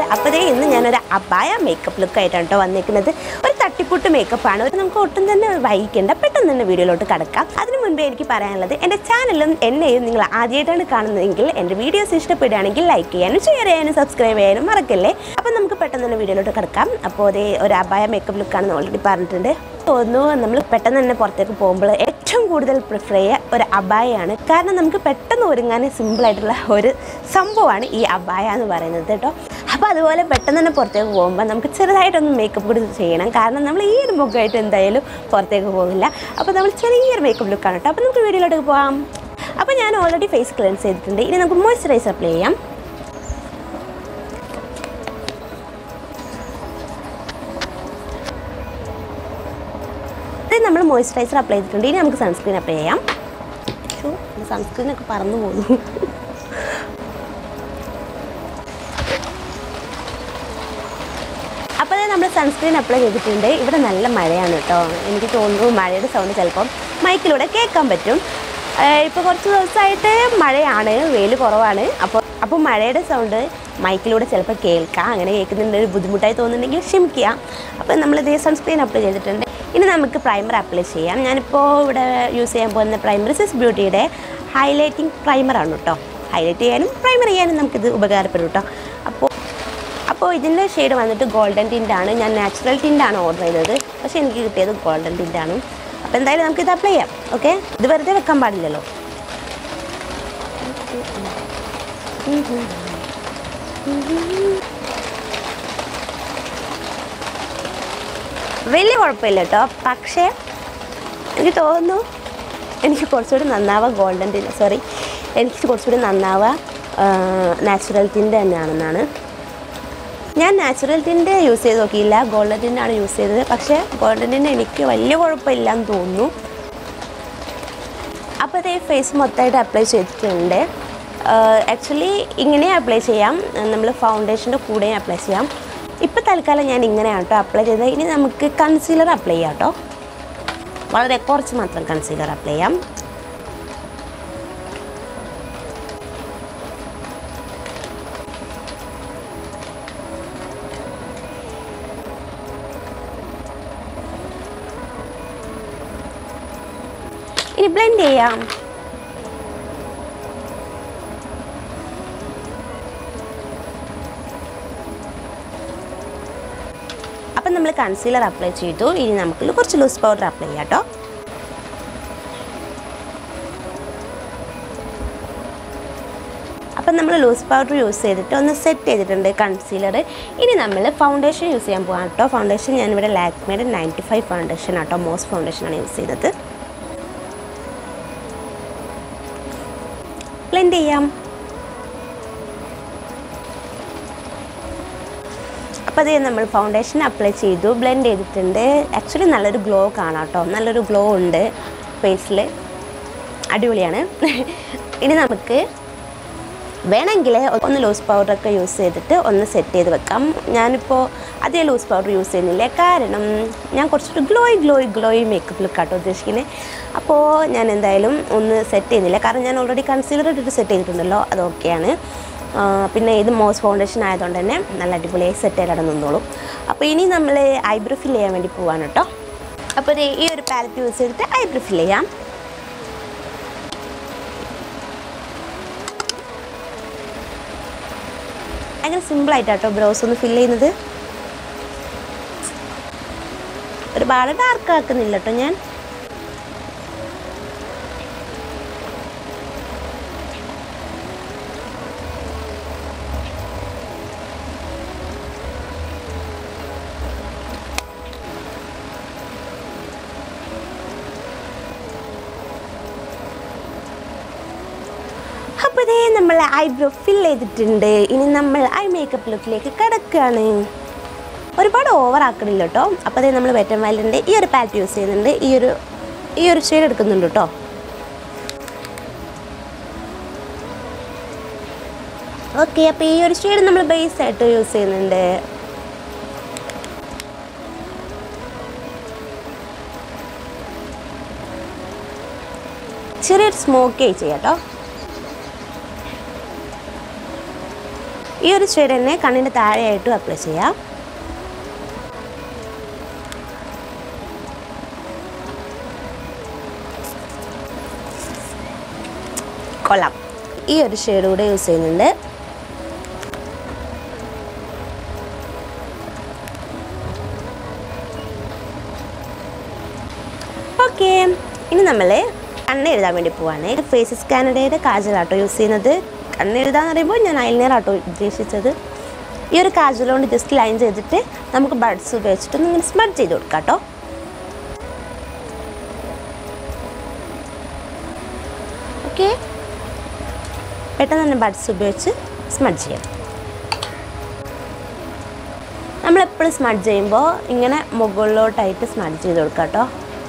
അപ്പോൾ ദേ ഇന്ന് ഞാനൊരു അബായ മേക്കപ്പ് ലുക്ക് ആയിട്ടാണ് കേട്ടോ വന്നിരിക്കുന്നത് ഒരു തട്ടിപ്പുട്ട് മേക്കപ്പാണ് ഒരു നമുക്ക് ഒട്ടും തന്നെ വൈകിക്കേണ്ട പെട്ടെന്ന് തന്നെ വീഡിയോയിലോട്ട് കടക്കാം അതിന് മുൻപേ എനിക്ക് പറയാനുള്ളത് എൻ്റെ ചാനലും എന്നെയും നിങ്ങൾ ആദ്യമായിട്ടാണ് കാണുന്നതെങ്കിൽ എൻ്റെ വീഡിയോസ് ഇഷ്ടപ്പെടുകയാണെങ്കിൽ ലൈക്ക് ചെയ്യാനും ഷെയർ ചെയ്യാനും സബ്സ്ക്രൈബ് ചെയ്യാനും മറക്കല്ലേ അപ്പോൾ നമുക്ക് പെട്ടെന്ന് തന്നെ വീഡിയോയിലോട്ട് കിടക്കാം അപ്പോൾ അതേ ഒരു അബായ മേക്കപ്പ് ലുക്കാണെന്ന് ഓൾറെഡി പറഞ്ഞിട്ടുണ്ട് തോന്നുന്നു നമ്മൾ പെട്ടെന്ന് തന്നെ പുറത്തേക്ക് പോകുമ്പോൾ ഏറ്റവും കൂടുതൽ പ്രിഫർ ചെയ്യുക ഒരു അബായയാണ് കാരണം നമുക്ക് പെട്ടെന്ന് ഒരുങ്ങാൻ സിമ്പിളായിട്ടുള്ള ഒരു സംഭവമാണ് ഈ അബായ എന്ന് പറയുന്നത് കേട്ടോ അപ്പോൾ അതുപോലെ പെട്ടെന്ന് തന്നെ പുറത്തേക്ക് പോകുമ്പോൾ നമുക്ക് ചെറുതായിട്ടൊന്ന് മേക്കപ്പ് കൂടി ചെയ്യണം കാരണം നമ്മൾ ഈ ഒരു മുഖമായിട്ട് എന്തായാലും പുറത്തേക്ക് പോകില്ല അപ്പോൾ നമ്മൾ ചെറിയൊരു മേക്കപ്പ് ലുക്കാണ് കേട്ടോ അപ്പോൾ നമുക്ക് വീഡിയോയിലോട്ട് പോകാം അപ്പോൾ ഞാൻ ഓൾറെഡി ഫേസ് ക്ലെൻസ് ചെയ്തിട്ടുണ്ട് ഇനി നമുക്ക് മോയ്സ്ചറൈസർ അപ്ലൈ ചെയ്യാം ഇത് നമ്മൾ മോയ്സ്ചറൈസർ അപ്ലൈ ചെയ്തിട്ടുണ്ട് ഇനി നമുക്ക് സൺസ്ക്രീൻ അപ്ലൈ ചെയ്യാം സൺസ്ക്രീനൊക്കെ പറന്നു പോകുന്നു അപ്പോൾ നമ്മൾ സൺസ്ക്രീൻ അപ്ലൈ ചെയ്തിട്ടുണ്ട് ഇവിടെ നല്ല മഴയാണ് കേട്ടോ എനിക്ക് തോന്നുന്നു മഴയുടെ സൗണ്ട് ചിലപ്പം മൈക്കിലൂടെ കേൾക്കാൻ പറ്റും ഇപ്പോൾ കുറച്ച് ദിവസമായിട്ട് മഴയാണ് വെയിൽ കുറവാണ് അപ്പോൾ അപ്പോൾ മഴയുടെ സൗണ്ട് മൈക്കിലൂടെ ചിലപ്പോൾ കേൾക്കാം അങ്ങനെ കേൾക്കുന്നുണ്ട് ഒരു ബുദ്ധിമുട്ടായി തോന്നുന്നുണ്ടെങ്കിൽ ക്ഷമിക്കുക അപ്പോൾ നമ്മൾ ഇതേ സൺസ്ക്രീൻ അപ്ലൈ ചെയ്തിട്ടുണ്ട് ഇനി നമുക്ക് പ്രൈമർ അപ്ലൈ ചെയ്യാം ഞാനിപ്പോൾ ഇവിടെ യൂസ് ചെയ്യാൻ പോകുന്ന പ്രൈമർ സിസ് ബ്യൂട്ടിയുടെ ഹൈലൈറ്റിംഗ് പ്രൈമറാണ് കേട്ടോ ഹൈലൈറ്റ് ചെയ്യാനും പ്രൈമർ ചെയ്യാനും നമുക്കിത് ഉപകാരപ്പെടും കേട്ടോ അപ്പോൾ അപ്പോൾ ഇതിൻ്റെ ഷെയ്ഡ് വന്നിട്ട് ഗോൾഡൻ ടിൻ്റാണ് ഞാൻ നാച്ചുറൽ ടിൻ്റാണ് ഓർഡർ ചെയ്തത് പക്ഷേ എനിക്ക് കിട്ടിയത് ഗോൾഡൻ ടിൻ്റാണ് അപ്പോൾ എന്തായാലും നമുക്കിത് അപ്ലൈ ചെയ്യാം ഓക്കെ ഇത് വെറുതെ വെക്കാൻ പാടില്ലല്ലോ വലിയ കുഴപ്പമില്ല കേട്ടോ പക്ഷേ എനിക്ക് തോന്നുന്നു എനിക്ക് കുറച്ചുകൂടി നന്നാവുക ഗോൾഡൻ ടിൻ സോറി എനിക്ക് കുറച്ചുകൂടി നന്നാവുക നാച്ചുറൽ ടിൻ്റെ തന്നെയാണെന്നാണ് ഞാൻ നാച്ചുറൽ ടിൻ്റെ യൂസ് ചെയ്ത് നോക്കിയില്ല ഗോൾഡൻ ടിൻ്റാണ് യൂസ് ചെയ്തത് പക്ഷേ ഗോൾഡൻ ടിൻ്റെ എനിക്ക് വലിയ കുഴപ്പമില്ല എന്ന് തോന്നുന്നു അപ്പോൾ അതേ ഫേസ് മൊത്തമായിട്ട് അപ്ലൈ ചെയ്തിട്ടുണ്ട് ആക്ച്വലി ഇങ്ങനെ അപ്ലൈ ചെയ്യാം നമ്മൾ ഫൗണ്ടേഷൻ്റെ കൂടെയും അപ്ലൈ ചെയ്യാം ഇപ്പോൾ തൽക്കാലം ഞാൻ ഇങ്ങനെയാണ് കേട്ടോ അപ്ലൈ ചെയ്തത് ഇനി നമുക്ക് കൺസീലർ അപ്ലൈ ചെയ്യാം കേട്ടോ വളരെ കുറച്ച് മാത്രം കൺസീലർ അപ്ലൈ ചെയ്യാം ഇനി ബ്ലെൻഡ് ചെയ്യാം അപ്പം നമ്മൾ കൺസീലർ അപ്ലൈ ചെയ്തു ഇനി നമുക്ക് കുറച്ച് ലൂസ് പൗഡർ അപ്ലൈ ചെയ്യാം കേട്ടോ അപ്പം നമ്മൾ ലൂസ് പൗഡർ യൂസ് ചെയ്തിട്ട് ഒന്ന് സെറ്റ് ചെയ്തിട്ടുണ്ട് കൺസീലർ ഇനി നമ്മൾ ഫൗണ്ടേഷൻ യൂസ് ചെയ്യാൻ പോകാം കേട്ടോ ഫൗണ്ടേഷൻ ഞാനിവിടെ ലാക്മേഡ് നയൻറ്റി ഫൈവ് ഫൗണ്ടേഷൻ ആട്ടോ മോസ്റ്റ് ഫൗണ്ടേഷനാണ് യൂസ് ചെയ്തത് ബ്ലെൻഡ് ചെയ്യാം അപ്പോൾ അതേ നമ്മൾ ഫൗണ്ടേഷൻ അപ്ലൈ ചെയ്തു ബ്ലെൻഡ് ചെയ്തിട്ടുണ്ട് ആക്ച്വലി നല്ലൊരു ഗ്ലോ കാണാം കേട്ടോ നല്ലൊരു ഗ്ലോ ഉണ്ട് ഫേസിൽ അടിപൊളിയാണ് ഇനി നമുക്ക് വേണമെങ്കിൽ ഒന്ന് ലൂസ് പൗഡറൊക്കെ യൂസ് ചെയ്തിട്ട് ഒന്ന് സെറ്റ് ചെയ്ത് വെക്കാം ഞാനിപ്പോൾ അതേ ലൂസ് പൗഡർ യൂസ് ചെയ്യുന്നില്ല കാരണം ഞാൻ കുറച്ചൊരു ഗ്ലോയി ഗ്ലോയി ഗ്ലോയി മേക്കപ്പ് ലുക്കാട്ടോ ഉദ്ദേശിക്കുന്നത് അപ്പോൾ ഞാൻ എന്തായാലും ഒന്ന് സെറ്റ് ചെയ്യുന്നില്ല കാരണം ഞാൻ ഓൾറെഡി കൺസീലർ ഇട്ടിട്ട് സെറ്റ് ചെയ്തിട്ടുണ്ടല്ലോ അത് ഓക്കെയാണ് പിന്നെ ഇത് മോസ് ഫൗണ്ടേഷൻ ആയതുകൊണ്ട് തന്നെ നല്ല അടിപൊളിയായി സെറ്റ് ചെയ്തിട്ട് നിന്നോളും അപ്പോൾ ഇനി നമ്മൾ ഐബ്രോ ഫിൽ ചെയ്യാൻ വേണ്ടി പോവാണ് കേട്ടോ അപ്പോൾ ദേ ഈ ഒരു പാലറ്റ് യൂസ് ചെയ്തിട്ട് ഐബ്രോ ഫിൽ ചെയ്യാം ഭയങ്കര സിമ്പിളായിട്ടാട്ടോ ബ്രൗസ് ഒന്ന് ഫിൽ ചെയ്യുന്നത് ഒരുപാട് ഡാർക്ക് ആക്കുന്നില്ല കേട്ടോ ഞാൻ അപ്പോൾ ഇതേ നമ്മൾ ഐബ്രോ ഫിൽ ചെയ്തിട്ടുണ്ട് ഇനി നമ്മൾ ഐ മേക്കപ്പ് ലുക്കിലേക്ക് കിടക്കുകയാണ് ഒരുപാട് ഓവർ ആക്കണില്ല കേട്ടോ അപ്പോൾ അതേ നമ്മൾ വെറ്റൻ വയലിൻ്റെ ഈ ഒരു പാറ്റ് യൂസ് ചെയ്യുന്നുണ്ട് ഈ ഒരു ഈ ഒരു ഷെയ്ഡ് എടുക്കുന്നുണ്ട് കേട്ടോ ഓക്കെ അപ്പോൾ ഈ ഒരു ഷെയ്ഡ് നമ്മൾ ബേസ് ആയിട്ട് യൂസ് ചെയ്യുന്നുണ്ട് ചെറിയൊരു സ്മോക്കി ചെയ്യാം കേട്ടോ ഈ ഒരു ഷെയ്ഡ് തന്നെ കണ്ണിൻ്റെ താഴെയായിട്ടും അപ്ലൈ ചെയ്യാം കൊള്ളാം ഈ ഒരു ഷെയ്ഡ് കൂടെ യൂസ് ചെയ്യുന്നുണ്ട് ഓക്കെ ഇനി നമ്മൾ കണ്ണെഴുതാൻ വേണ്ടി പോവാണ് ഫേസ് സ്കാനഡയുടെ കാജലാട്ടോ യൂസ് ചെയ്യുന്നത് കണ്ണെഴുതാന്ന് പറയുമ്പോൾ ഞാൻ ഐലൈനറാട്ടോ ഉദ്ദേശിച്ചത് ഈ ഒരു കാജൽ കൊണ്ട് ജസ്റ്റ് ലൈൻ ചെയ്തിട്ട് നമുക്ക് ബഡ്സ് ഉപയോഗിച്ചിട്ട് ഒന്ന് ഇങ്ങനെ സ്മഡ് ചെയ്ത് കൊടുക്കാം കേട്ടോ ഓക്കെ പെട്ടെന്ന് തന്നെ ബഡ്സ് ഉപയോഗിച്ച് സ്മഡ് ചെയ്യാം നമ്മളെപ്പോഴും സ്മഡ് ചെയ്യുമ്പോൾ ഇങ്ങനെ മുകളിലോട്ടായിട്ട് സ്മഡ് ചെയ്ത് കൊടുക്കാം കേട്ടോ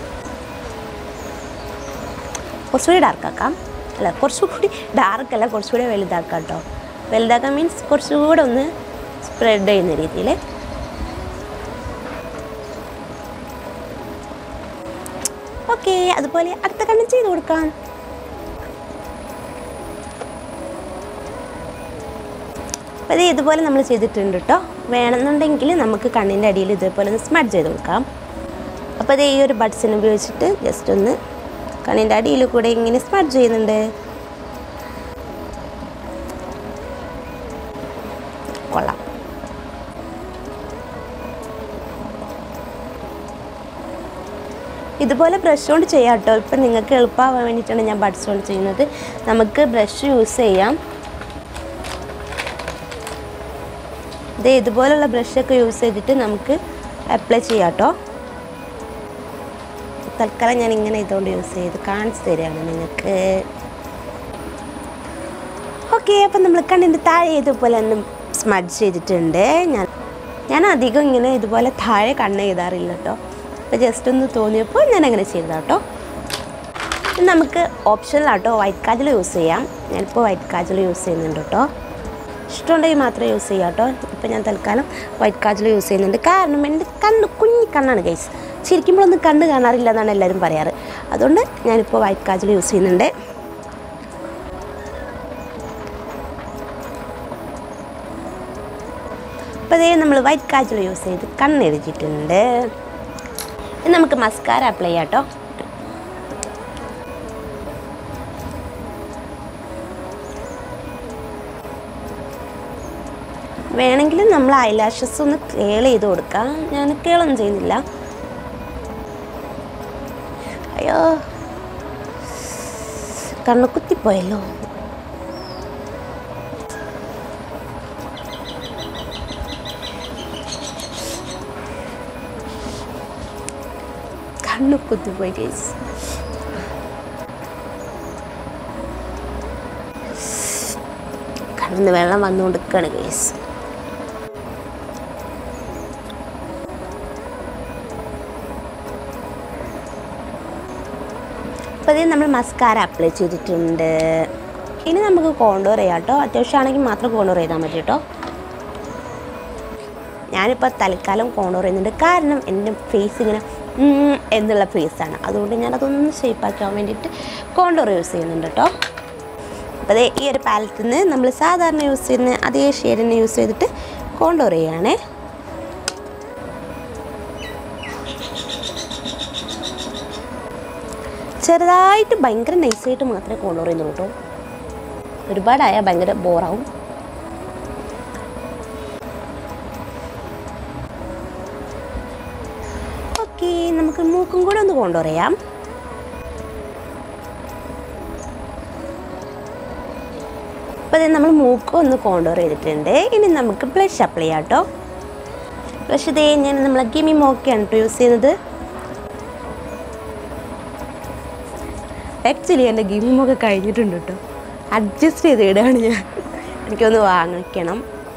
കുറച്ചുകൂടി ഡാർക്ക് ആക്കാം അല്ല കുറച്ചുകൂടി ഡാർക്ക് അല്ല കുറച്ചുകൂടി വലുതാക്കാം കേട്ടോ വലുതാക്കാൻ മീൻസ് കുറച്ചുകൂടെ ഒന്ന് സ്പ്രെഡ് ചെയ്യുന്ന രീതിയിൽ ഓക്കെ അതുപോലെ അടുത്ത കണ്ണ് ചെയ്ത് കൊടുക്കാം അപ്പോൾ ഇത് ഇതുപോലെ നമ്മൾ ചെയ്തിട്ടുണ്ട് കേട്ടോ വേണമെന്നുണ്ടെങ്കിൽ നമുക്ക് കണ്ണിൻ്റെ അടിയിൽ ഇതേപോലെ ഒന്ന് സ്മഡ് ചെയ്ത് കൊടുക്കാം അപ്പോൾ ഇത് ഈ ഒരു ബഡ്സിനെ ഉപയോഗിച്ചിട്ട് ജസ്റ്റ് ഒന്ന് കണ്ണിൻ്റെ അടിയിൽ കൂടെ ഇങ്ങനെ സ്മഡ് ചെയ്യുന്നുണ്ട് കൊള്ളാം ഇതുപോലെ ബ്രഷ് കൊണ്ട് ചെയ്യാം കേട്ടോ ഇപ്പം നിങ്ങൾക്ക് എളുപ്പമാവാൻ വേണ്ടിയിട്ടാണ് ഞാൻ ബഡ്സ് കൊണ്ട് ചെയ്യുന്നത് നമുക്ക് ബ്രഷ് യൂസ് ചെയ്യാം ഇത് ഇതുപോലുള്ള ബ്രഷൊക്കെ യൂസ് ചെയ്തിട്ട് നമുക്ക് അപ്ലൈ ചെയ്യാം കേട്ടോ തൽക്കാലം ഞാൻ ഇങ്ങനെ ഇതുകൊണ്ട് യൂസ് ചെയ്ത് കാണിച്ചു തരികയാണ് നിങ്ങൾക്ക് ഓക്കെ അപ്പം നമ്മൾ കണ്ണിൻ്റെ താഴെ ഇതുപോലെ ഒന്ന് സ്മഡ്ജ് ചെയ്തിട്ടുണ്ട് ഞാൻ ഞാൻ അധികം ഇങ്ങനെ ഇതുപോലെ താഴെ കണ്ണ് എഴുതാറില്ല കേട്ടോ അപ്പോൾ ജസ്റ്റ് ഒന്ന് തോന്നിയപ്പോൾ ഞാൻ അങ്ങനെ ചെയ്തതാ കേട്ടോ ഇനി നമുക്ക് ഓപ്ഷനിലാട്ടോ വൈറ്റ് കാജൽ യൂസ് ചെയ്യാം ഞാനിപ്പോൾ വൈറ്റ് കാജൽ യൂസ് ചെയ്യുന്നുണ്ട് കേട്ടോ ഇഷ്ടമുണ്ടെങ്കിൽ മാത്രമേ യൂസ് ചെയ്യാം കേട്ടോ ഇപ്പം ഞാൻ തൽക്കാലം വൈറ്റ് കാജൽ യൂസ് ചെയ്യുന്നുണ്ട് കാരണം എൻ്റെ കണ്ണ് കുഞ്ഞി കണ്ണാണ് ഗൈസ് ശരിക്കുമ്പോഴൊന്നും കണ്ണ് കാണാറില്ല എന്നാണ് എല്ലാവരും പറയാറ് അതുകൊണ്ട് ഞാനിപ്പോൾ വൈറ്റ് കാജൽ യൂസ് ചെയ്യുന്നുണ്ട് അപ്പോൾ അതേ നമ്മൾ വൈറ്റ് കാജൽ യൂസ് ചെയ്ത് കണ്ണെഴുതിയിട്ടുണ്ട് ഇനി നമുക്ക് മസ്കാര അപ്ലൈ ചെയ്യാം കേട്ടോ വേണമെങ്കിൽ നമ്മൾ ഐലാഷസ് ഒന്ന് കേൾ ചെയ്ത് കൊടുക്കാം ഞാൻ കേളൊന്നും ചെയ്യുന്നില്ല അയ്യോ കണ്ണ് കുത്തിപ്പോയല്ലോ കണ്ണ് കുത്തിപ്പോയി കേസ് കണ്ണിന്ന് വെള്ളം വന്നുകൊണ്ടിരിക്കുകയാണ് കേസ് അപ്പോൾ ഇത് നമ്മൾ മസ്കാര അപ്ലൈ ചെയ്തിട്ടുണ്ട് ഇനി നമുക്ക് കോണ്ടോർ ചെയ്യാം കേട്ടോ അത്യാവശ്യമാണെങ്കിൽ മാത്രം കോണ്ടോർ ചെയ്താൽ മതി കേട്ടോ ഞാനിപ്പോൾ തൽക്കാലം കോണ്ടോർ ചെയ്യുന്നുണ്ട് കാരണം എൻ്റെ ഫേസ് ഇങ്ങനെ ഉം എന്നുള്ള ഫേസാണ് അതുകൊണ്ട് ഞാനതൊന്ന് ഷേപ്പാക്കാൻ വേണ്ടിയിട്ട് കോണ്ടോർ യൂസ് ചെയ്യുന്നുണ്ട് കേട്ടോ അപ്പോൾ അതേ ഈ ഒരു പാലറ്റിൽ നിന്ന് നമ്മൾ സാധാരണ യൂസ് ചെയ്യുന്ന അതേ ഷെയ്ഡ് തന്നെ യൂസ് ചെയ്തിട്ട് കോണ്ടോർ ചെയ്യുകയാണേ ചെറുതായിട്ട് ഭയങ്കര നൈസായിട്ട് മാത്രമേ കോണ്ടോർ ചെയ്യുന്നുള്ളൂ കേട്ടോ ഒരുപാടായാൽ ഭയങ്കര ബോറാവും ഓക്കെ നമുക്ക് മൂക്കും കൂടെ ഒന്ന് കോണ്ടോർ ചെയ്യാം അപ്പോൾ ഇത് നമ്മൾ മൂക്കും ഒന്ന് കോണ്ടോർ ചെയ്തിട്ടുണ്ട് ഇനി നമുക്ക് ബ്ലഷ് അപ്ലൈ ചെയ്യാം കേട്ടോ ബ്ലഷ് ഇതേ ഞാൻ നമ്മളെ ഗിമി മോക്കയാണ് കേട്ടോ യൂസ് ചെയ്യുന്നത് ആക്ച്വലി എൻ്റെ ഗിമ്മുമൊക്കെ കഴിഞ്ഞിട്ടുണ്ട് കേട്ടോ അഡ്ജസ്റ്റ് ചെയ്ത് ഇടുകയാണ് ഞാൻ എനിക്കൊന്ന് വാങ്ങിക്കണം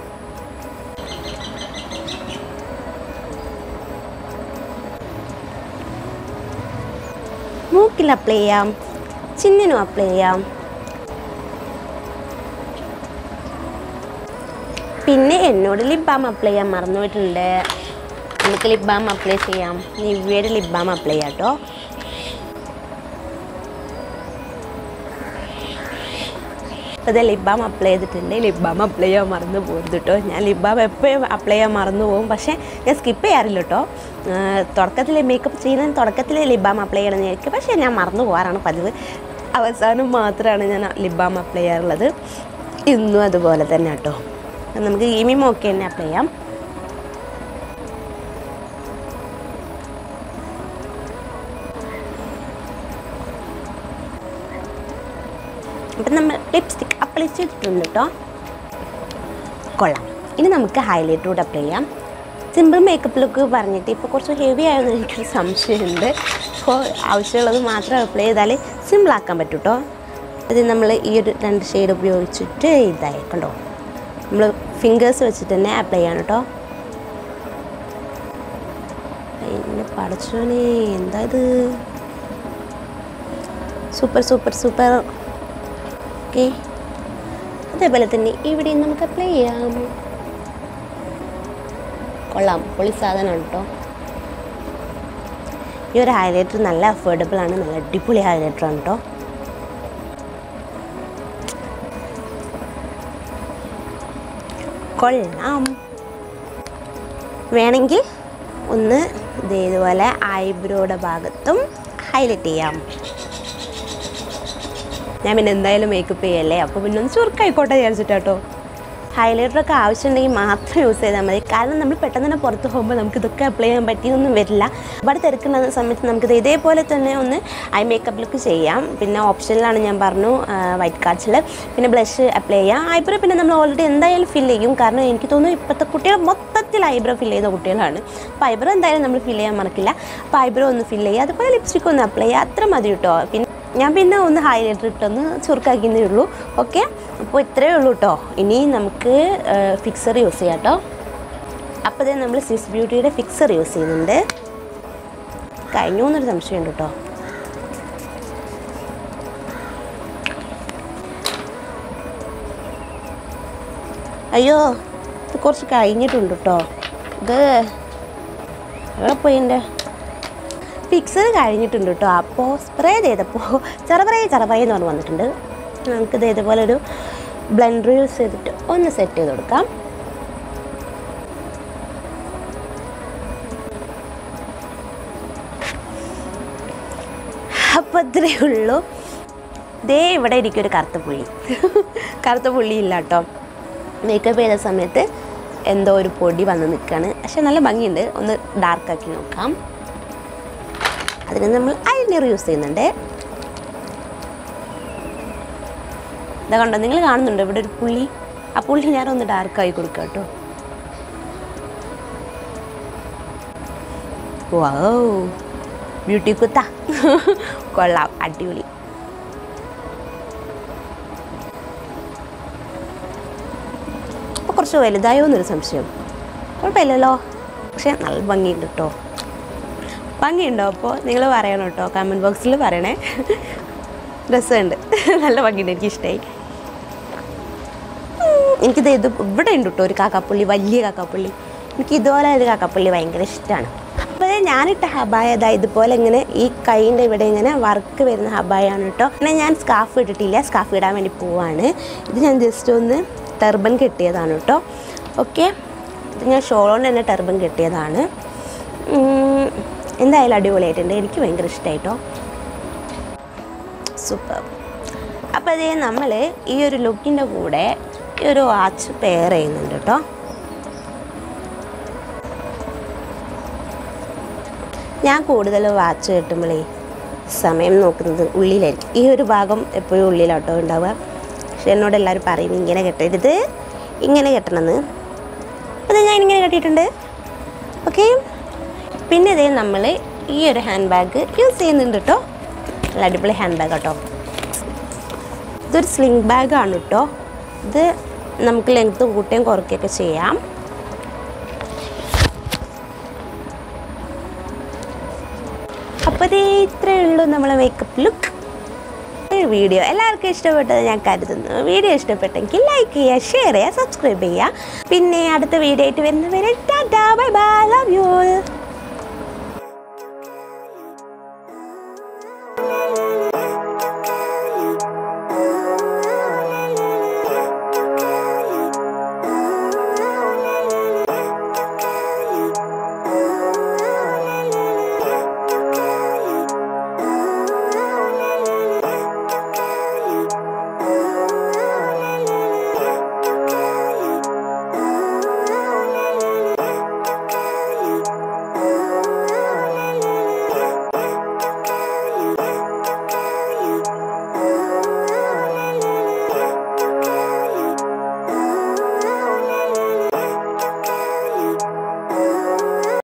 മൂക്കിൽ അപ്ലൈ ചെയ്യാം ചിന്നിനും അപ്ലൈ ചെയ്യാം പിന്നെ എന്നോട് ലിപ് ബാം അപ്ലൈ ചെയ്യാൻ മറന്നുപോയിട്ടുണ്ട് നമുക്ക് ലിപ് ബാം അപ്ലൈ ചെയ്യാം നിവ്യയുടെ ലിപ് ബാം അപ്ലൈ ചെയ്യാം കേട്ടോ അപ്പോൾ ഇത് ലിപ് ബാം അപ്ലൈ ചെയ്തിട്ടുണ്ട് ലിപ് ബാം അപ്ലൈ ചെയ്യാൻ മറന്നു പോകരുത് കേട്ടോ ഞാൻ ലിപ് ബാം എപ്പോഴും അപ്ലൈ ചെയ്യാൻ മറന്നു പോകും പക്ഷേ ഞാൻ സ്കിപ്പ് ചെയ്യാറില്ല കേട്ടോ തുടക്കത്തിൽ മേക്കപ്പ് ചെയ്യുന്ന തുടക്കത്തിൽ ലിപ് ബാം അപ്ലൈ ചെയ്യണമെന്ന് എനിക്ക് പക്ഷേ ഞാൻ മറന്നു പോകാറാണ് പതിവ് അവസാനം മാത്രമാണ് ഞാൻ ലിപ് ബാം അപ്ലൈ ചെയ്യാറുള്ളത് ഇന്നും അതുപോലെ തന്നെ കേട്ടോ നമുക്ക് ഈമിമ ഒക്കെ തന്നെ അപ്ലൈ ചെയ്യാം അപ്പം നമ്മൾ ലിപ്സ്റ്റിക് അപ്ലൈ ചെയ്തിട്ടുണ്ട് കേട്ടോ കൊള്ളാം ഇനി നമുക്ക് ഹൈലൈറ്റർ കൂടെ അപ്ലൈ ചെയ്യാം സിമ്പിൾ മേക്കപ്പ് ലുക്ക് പറഞ്ഞിട്ട് ഇപ്പോൾ കുറച്ച് ഹെവി ആയെന്ന് എനിക്കൊരു സംശയമുണ്ട് അപ്പോൾ ആവശ്യമുള്ളത് മാത്രം അപ്ലൈ ചെയ്താൽ സിമ്പിളാക്കാൻ പറ്റും കേട്ടോ ഇത് നമ്മൾ ഈ ഒരു രണ്ട് ഷെയ്ഡ് ഉപയോഗിച്ചിട്ട് ഇതായി കണ്ടോ നമ്മൾ ഫിംഗേഴ്സ് വെച്ചിട്ട് തന്നെ അപ്ലൈ ചെയ്യണം കേട്ടോ എൻ്റെ പടച്ചോനെ എന്താ ഇത് സൂപ്പർ സൂപ്പർ സൂപ്പർ ഓക്കെ അതേപോലെ തന്നെ ഇവിടെയും നമുക്ക് അപ്ലൈ ചെയ്യാം കൊള്ളാം പൊളി സാധനമാണ് കേട്ടോ ഈ ഒരു ഹൈലൈറ്റർ നല്ല അഫോർഡബിൾ ആണ് നല്ല അടിപൊളി ഹൈലൈറ്റർ ആണ് കേട്ടോ കൊള്ളാം വേണമെങ്കിൽ ഒന്ന് ദേ ഇതുപോലെ ഐബ്രോയുടെ ഭാഗത്തും ഹൈലൈറ്റ് ചെയ്യാം ഞാൻ പിന്നെ എന്തായാലും മേക്കപ്പ് ചെയ്യല്ലേ അപ്പോൾ പിന്നെ ഒന്ന് ചുരുക്കായിക്കോട്ടെ വിചാരിച്ചിട്ടാട്ടോ ഹൈലൈറ്ററൊക്കെ ആവശ്യമുണ്ടെങ്കിൽ മാത്രം യൂസ് ചെയ്താൽ മതി കാരണം നമ്മൾ പെട്ടെന്ന് തന്നെ പുറത്ത് പോകുമ്പോൾ നമുക്ക് ഇതൊക്കെ അപ്ലൈ ചെയ്യാൻ പറ്റിയൊന്നും വരില്ല ഇവിടെ തിരക്കുന്ന സമയത്ത് നമുക്കിത് ഇതേപോലെ തന്നെ ഒന്ന് ഐ മേക്കപ്പ് ലുക്ക് ചെയ്യാം പിന്നെ ഓപ്ഷനിലാണ് ഞാൻ പറഞ്ഞു വൈറ്റ് കാർഡ്സിൽ പിന്നെ ബ്ലഷ് അപ്ലൈ ചെയ്യാം ഐബ്രോ പിന്നെ നമ്മൾ ഓൾറെഡി എന്തായാലും ഫിൽ ചെയ്യും കാരണം എനിക്ക് തോന്നുന്നു ഇപ്പോഴത്തെ കുട്ടികൾ മൊത്തത്തിൽ ഐബ്രോ ഫിൽ ചെയ്ത കുട്ടികളാണ് അപ്പോൾ ഐബ്രോ എന്തായാലും നമ്മൾ ഫിൽ ചെയ്യാൻ മറക്കില്ല അപ്പോൾ ഐബ്രോ ഒന്ന് ഫിൽ ചെയ്യുക അതുപോലെ ലിപ്സ്റ്റിക് ഒന്ന് അപ്ലൈ ചെയ്യുക അത്ര മതി കേട്ടോ പിന്നെ ഞാൻ പിന്നെ ഒന്ന് ഹൈലൈറ്റർ ഇട്ടൊന്ന് ചുരുക്കാക്കിയതേ ഉള്ളൂ ഓക്കെ അപ്പോൾ ഇത്രയേ ഉള്ളൂ കേട്ടോ ഇനി നമുക്ക് ഫിക്സർ യൂസ് ചെയ്യാം കേട്ടോ അപ്പോൾ ഇത് നമ്മൾ സ്വിസ് ബ്യൂട്ടിയുടെ ഫിക്സർ യൂസ് ചെയ്യുന്നുണ്ട് കഴിഞ്ഞു എന്നൊരു സംശയമുണ്ട് കേട്ടോ അയ്യോ ഇത് കുറച്ച് കഴിഞ്ഞിട്ടുണ്ട് കേട്ടോ ഇത് എവിടെ പോയിൻ്റെ ഫിക്സർ കഴിഞ്ഞിട്ടുണ്ട് കേട്ടോ അപ്പോൾ സ്പ്രേ ചെയ്തപ്പോൾ ചെറുപറേ ചെറുപറേ എന്ന് പറഞ്ഞ് വന്നിട്ടുണ്ട് നമുക്കിത് ഇതുപോലെ ഒരു ബ്ലെൻഡർ യൂസ് ചെയ്തിട്ട് ഒന്ന് സെറ്റ് ചെയ്ത് കൊടുക്കാം അപ്പോൾ ഇത്രയേ ഉള്ളൂ ദേ ഇവിടെ ഇരിക്കൊരു കറുത്ത പുള്ളി കറുത്ത പുള്ളി ഇല്ല കേട്ടോ മേക്കപ്പ് ചെയ്ത സമയത്ത് എന്തോ ഒരു പൊടി വന്ന് നിൽക്കുകയാണ് പക്ഷെ നല്ല ഭംഗിയുണ്ട് ഒന്ന് ഡാർക്കാക്കി നോക്കാം അതിന് നമ്മൾ ഐലൈനർ യൂസ് ചെയ്യുന്നുണ്ട് ഇതാ കണ്ടോ നിങ്ങൾ കാണുന്നുണ്ടോ ഇവിടെ ഒരു പുള്ളി ആ പുള്ളി ഞാനൊന്ന് ഡാർക്കായി കൊടുക്കാം കേട്ടോ വൗ ബ്യൂട്ടി കുത്ത കൊള്ളാം അടിപൊളി അപ്പോൾ കുറച്ച് വലുതായോ എന്നൊരു സംശയം കുഴപ്പമില്ലല്ലോ പക്ഷെ നല്ല ഭംഗിയുണ്ട് കേട്ടോ ഭംഗിയുണ്ടോ അപ്പോൾ നിങ്ങൾ പറയണം കേട്ടോ കമൻറ്റ് ബോക്സിൽ പറയണേ രസമുണ്ട് നല്ല ഭംഗിയുണ്ട് എനിക്ക് ഇഷ്ടമായി എനിക്കിത് ഇത് ഇവിടെ ഉണ്ട് കേട്ടോ ഒരു കാക്കാപ്പുള്ളി വലിയ കാക്കാപ്പുള്ളി എനിക്ക് ഇതുപോലെ ഒരു കാക്കാപ്പുള്ളി ഭയങ്കര ഇഷ്ടമാണ് അപ്പോൾ ഞാനിട്ട ഹബായ ഇതാ ഇതുപോലെ ഇങ്ങനെ ഈ കൈയിൻ്റെ ഇവിടെ ഇങ്ങനെ വർക്ക് വരുന്ന ഹബായാണ് കേട്ടോ പിന്നെ ഞാൻ സ്കാഫ് ഇട്ടിട്ടില്ല സ്കാഫ് ഇടാൻ വേണ്ടി പോവാണ് ഇത് ഞാൻ ജസ്റ്റ് ഒന്ന് ടെർബൻ കെട്ടിയതാണ് കേട്ടോ ഓക്കെ ഇത് ഞാൻ ഷോളോണ്ട് തന്നെ ടെർബൻ കെട്ടിയതാണ് ഉം, എന്തായാലും അടിപൊളിയായിട്ടുണ്ട് എനിക്ക് ഭയങ്കര ഇഷ്ടമായിട്ടോ സൂപ്പർ അപ്പോൾ അതേ നമ്മൾ ഈ ഒരു ലുക്കിൻ്റെ കൂടെ ഈ ഒരു വാച്ച് പെയർ ചെയ്യുന്നുണ്ട് കേട്ടോ ഞാൻ കൂടുതൽ വാച്ച് കെട്ടുമ്പോഴേ സമയം നോക്കുന്നത് ഉള്ളിലായിരിക്കും ഈ ഒരു ഭാഗം എപ്പോഴും ഉള്ളിലാട്ടോ ഉണ്ടാവുക പക്ഷെ എന്നോട് എല്ലാവരും പറയും ഇങ്ങനെ കെട്ടരുത് ഇങ്ങനെ കെട്ടണമെന്ന് അപ്പോൾ ഞാൻ ഇങ്ങനെ കെട്ടിയിട്ടുണ്ട് ഓക്കെ പിന്നെ ഇതേ നമ്മൾ ഈ ഒരു ഹാൻഡ് ബാഗ് യൂസ് ചെയ്യുന്നുണ്ട് കേട്ടോ നല്ല അടിപൊളി ഹാൻഡ് ബാഗ് കേട്ടോ ഇതൊരു സ്ലിംഗ് ബാഗാണ് കേട്ടോ ഇത് നമുക്ക് ലെങ്ത്ത് കൂട്ടുകയും കുറയ്ക്കുകയൊക്കെ ചെയ്യാം അപ്പോൾ ഇതേ ഇത്രയേ ഉള്ളൂ നമ്മളെ മേക്കപ്പ് ലുക്ക് വീഡിയോ എല്ലാവർക്കും ഇഷ്ടപ്പെട്ടത് ഞാൻ കരുതുന്നു വീഡിയോ ഇഷ്ടപ്പെട്ടെങ്കിൽ ലൈക്ക് ചെയ്യുക ഷെയർ ചെയ്യുക സബ്സ്ക്രൈബ് ചെയ്യുക പിന്നെ അടുത്ത വീഡിയോ ആയിട്ട് വരുന്നവരെ tata bye bye love U